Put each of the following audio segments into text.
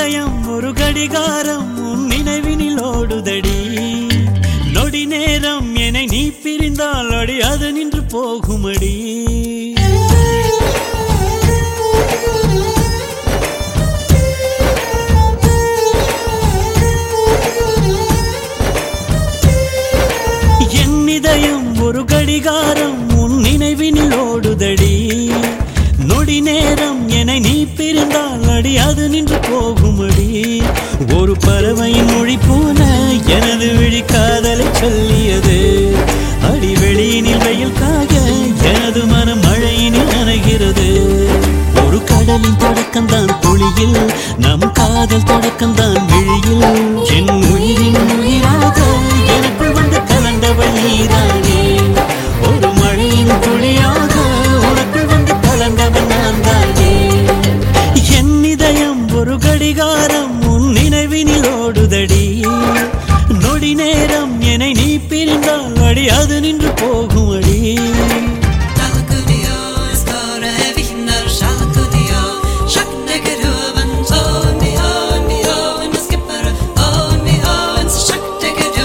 இதயம் ஒரு கடிகாரம் உன் நினைவினில் ஓடுதடி நொடி நேரம் என்னை நீ பிரிந்தால் அடி அது நின்று போகுமடி என் இதயம் ஒரு கடிகாரம் உன் நினைவினில் ஓடுதடி நொடி நேரம் என்னை நீ பிரிந்தால் அடி அது நின்று போகுமடி ஒரு பறவையின் மொழி போல எனது விழி காதலை சொல்லியது அடி வெளியினில் வெயில் காக எனது மனம் மழையினில் நனைகிறது ஒரு கடலின் தொடக்கம் தான் புளியில் நம் காதல் தொடக்கம் தான் விழியில் என் உயிரின் உயிராக எனக்குள் வந்து கலந்தவள் நீதானே ஒரு மழையின் துளியாக உனக்குள் வந்து கலந்தவன் நான் தானே என் இதயம் ஒரு கடிகாரம் உன் நினைவினில் ஓடுதடி நொடி நேரம் என்னை நீ பிரிந்தால் அடி அது நின்று போகும் அடி Shalkudio, skara vinnar shalkudio Sjaktegeru, men on me on me on skipper on me on sjaktegeru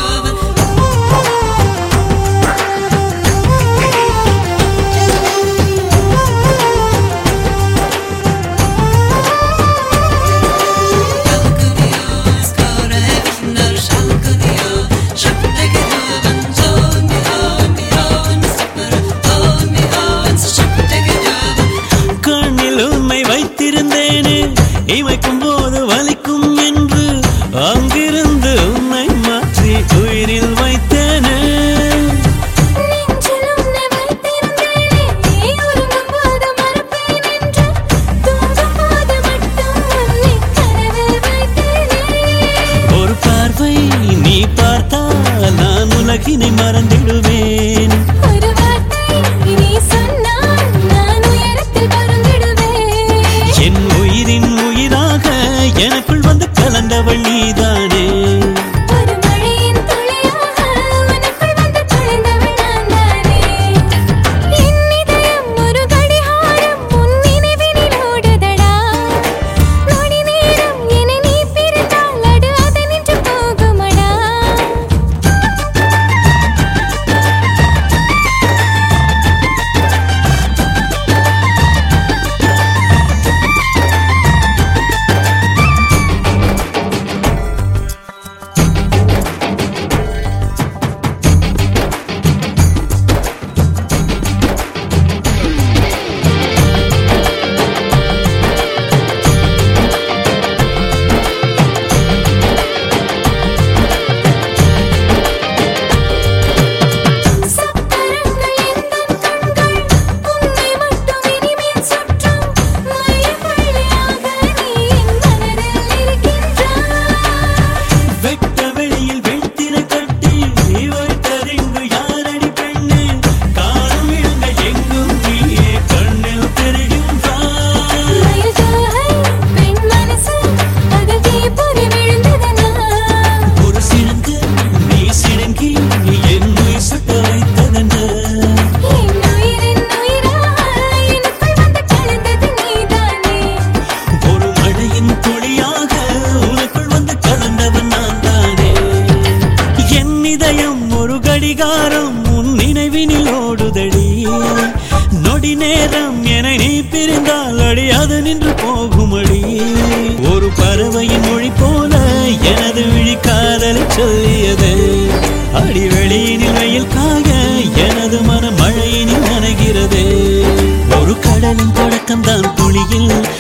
Shalkudio, skara vinnar shalkudio Sjaktegeru, men on me on me on skipper on me on sjaktegeru கண்ணில் உண்மை வைத்திருந்தேனே இமைக்கும் போது வலிக்கும் என்று அங்கிருந்து உன்னை மாற்றி உயிரில் வைத்தேனே நெஞ்சில் உன்னை வைத்திருந்தேனே நீ உறங்கும்போது மறப்பேன் என்று தூங்கும்போது மட்டும் உன்னை கனவில் வைத்தேனே ஒரு பார்வை நீ பார்த்தால் நான் உலகினை மறந்திடுவேன் ஒரு வார்த்தை நீ சொன்னால் நான் உயரத்தில் பறந்திடுவேன் என் உயிரின் உயிராக எனக்குள் வந்து கலந்தவள் நீதானே ஒரு மழையின் துளியாக உனக்குள் வந்து தொலைந்தவள் நான் தானே என் இதயம் ஒரு கடிகாரம் உன் நினைவினில் ஓடுதடா நொடி நேரம் என்னை நீ பிரிந்தால் அடு அது நின்று போகுமடா சக்கரங்கள் எந்தன் கண்கள் உன்னை மட்டும் இனிமேல் சுற்றும் மையப்புள்ளியாக நீ என் மனதில் இருக்கின்றாய் வெட்ட வெளியில் வெட்டின கட்டி வைத்தறிந்து யாரடி பெண்ணே காணும் இழந்த எங்கும் நீயே கண்ணில் தெரிகின்றாய் மயில் தோகை பெண் மனசு அதில் தீப்பொறி விழுந்ததனா ஒரு சிறந்து நீ சிறங்கி என் உயிர் சுட்ட வைத்ததென்ன என் உயிரின் உயிராக எனக்குள் வந்து கலந்தது நீதானே ஒரு மழையின் துளியாக உனக்குள் வந்து கலந்தவன் நான் தானே என் இதயம் ஒரு கடிகாரம் உன் நினைவினில் ஓடுதடி நொடி நேரம் என நீ பிரிந்தால் அடி அது நின்று போகுமடி ஒரு பறவையின் மொழி போல எனது விழி காதலை சொல்லியது அடி வெளியினில் வெயில் காய எனது மனம் மழையினில் நனைகிறது ஒரு கடலின் தொடக்கம் தான் புளியில்